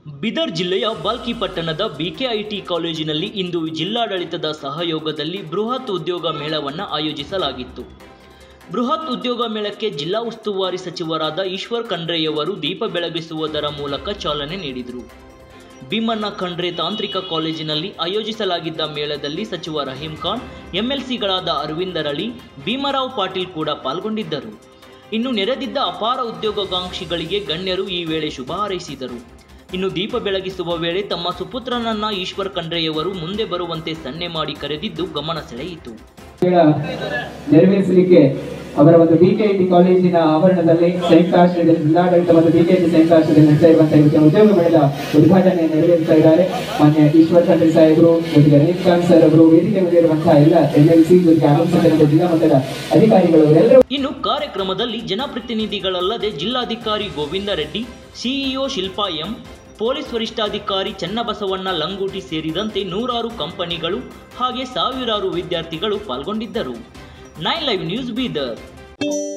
ಬೀದರ್ ಜಿಲ್ಲೆಯ ಬಾಲ್ಕಿ ಪಟ್ಟಣದ ಬಿಕೆಐಟಿ ಕಾಲೇಜಿನಲ್ಲಿ ಇಂದು ಜಿಲ್ಲಾಡಳಿತದ ಸಹಯೋಗದಲ್ಲಿ ಬೃಹತ್ ಉದ್ಯೋಗ ಮೇಳವನ್ನು ಆಯೋಜಿಸಲಾಗಿತ್ತು ಬೃಹತ್ ಉದ್ಯೋಗ ಮೇಳಕ್ಕೆ ಜಿಲ್ಲಾ ಉಸ್ತುವಾರಿ ಸಚಿವರಾದ ಈಶ್ವರ್ ಖಂಡ್ರೆಯವರು ದೀಪ ಬೆಳಗಿಸುವುದರ ಮೂಲಕ ಚಾಲನೆ ನೀಡಿದರು ಭೀಮಣ್ಣ ಖಂಡ್ರೆ ತಾಂತ್ರಿಕ ಕಾಲೇಜಿನಲ್ಲಿ ಆಯೋಜಿಸಲಾಗಿದ್ದ ಮೇಳದಲ್ಲಿ ಸಚಿವ ರಹೀಂ ಖಾನ್ ಎಂಎಲ್ಸಿಗಳಾದ ಅರವಿಂದ್ ಅರಳಿ ಭೀಮರಾವ್ ಪಾಟೀಲ್ ಕೂಡ ಪಾಲ್ಗೊಂಡಿದ್ದರು ಇನ್ನು ನೆರೆದಿದ್ದ ಅಪಾರ ಉದ್ಯೋಗಾಕಾಂಕ್ಷಿಗಳಿಗೆ ಗಣ್ಯರು ಈ ವೇಳೆ ಶುಭ ಹಾರೈಸಿದರು ಇನ್ನು ದೀಪ ಬೆಳಗಿಸುವ ವೇಳೆ ತಮ್ಮ ಸುಪುತ್ರನನ್ನ ಈಶ್ವರ್ ಖಂಡ್ರೆಯವರು ಮುಂದೆ ಬರುವಂತೆ ಸನ್ನೆ ಮಾಡಿ ಕರೆದಿದ್ದು ಗಮನ ಸೆಳೆಯಿತು ಗಳ ನೆರವೇರಿಸಲಿಕ್ಕೆ ಅವರ ಒಂದು ಬಿಕೆಟಿ ಕಾಲೇಜಿನ ಆವರಣದಲ್ಲಿ ಸಂಯುಕ್ತಾಶ್ರಯದಲ್ಲಿ ಜಿಲ್ಲಾಡಳಿತ ಮತ್ತು ಬಿಕೆಟಿ ಸಂಯುಕ್ತಾಶ್ರಯದಲ್ಲಿ ನಡೆಸ್ತಾ ಇರುವಂತಹ ಇವತ್ತಿನ ಉದ್ಯೋಗ ಮೇಳದ ಉದ್ಘಾಟನೆ ನೆರವೇರಿಸ್ತಾ ಇದ್ದಾರೆ ಮಾನ್ಯ ಈಶ್ವರ್ ಖಂಡ್ರೆ ಸಾಹೇಬರು ಜೊತೆಗೆ ರನೀತ್ ಖಾನ್ ಸರ್ ಅವರು ವೇದಿಕೆ ಮೇಲೆ ಇರುವಂತಹ ಎಲ್ಲ ಎಲ್ ಎಲ್ ಸಿ ಜೊತೆಗೆ ಆಗಮಿಸಿದಂತಹ ಜಿಲ್ಲಾ ಮಟ್ಟದ ಅಧಿಕಾರಿಗಳು ಅವರೆಲ್ಲರೂ ಇನ್ನು ಕಾರ್ಯಕ್ರಮದಲ್ಲಿ ಜನಪ್ರತಿನಿಧಿಗಳಲ್ಲದೆ ಜಿಲ್ಲಾಧಿಕಾರಿ Govinda Reddy CEO Shilpa M police ವರಿಷ್ಠಾಧಿಕಾರಿ ಚನ್ನಬಸವಣ್ಣ ಲಂಗೂಟಿ ಸೇರಿದಂತೆ ನೂರಾರು ಕಂಪನಿಗಳು ಹಾಗೆ ಸಾವಿರಾರು ವಿದ್ಯಾರ್ಥಿಗಳು ಪಾಲ್ಗೊಂಡಿದ್ದರು ನೈನ್ ಲೈವ್ ನ್ಯೂಸ್ ಬೀದರ್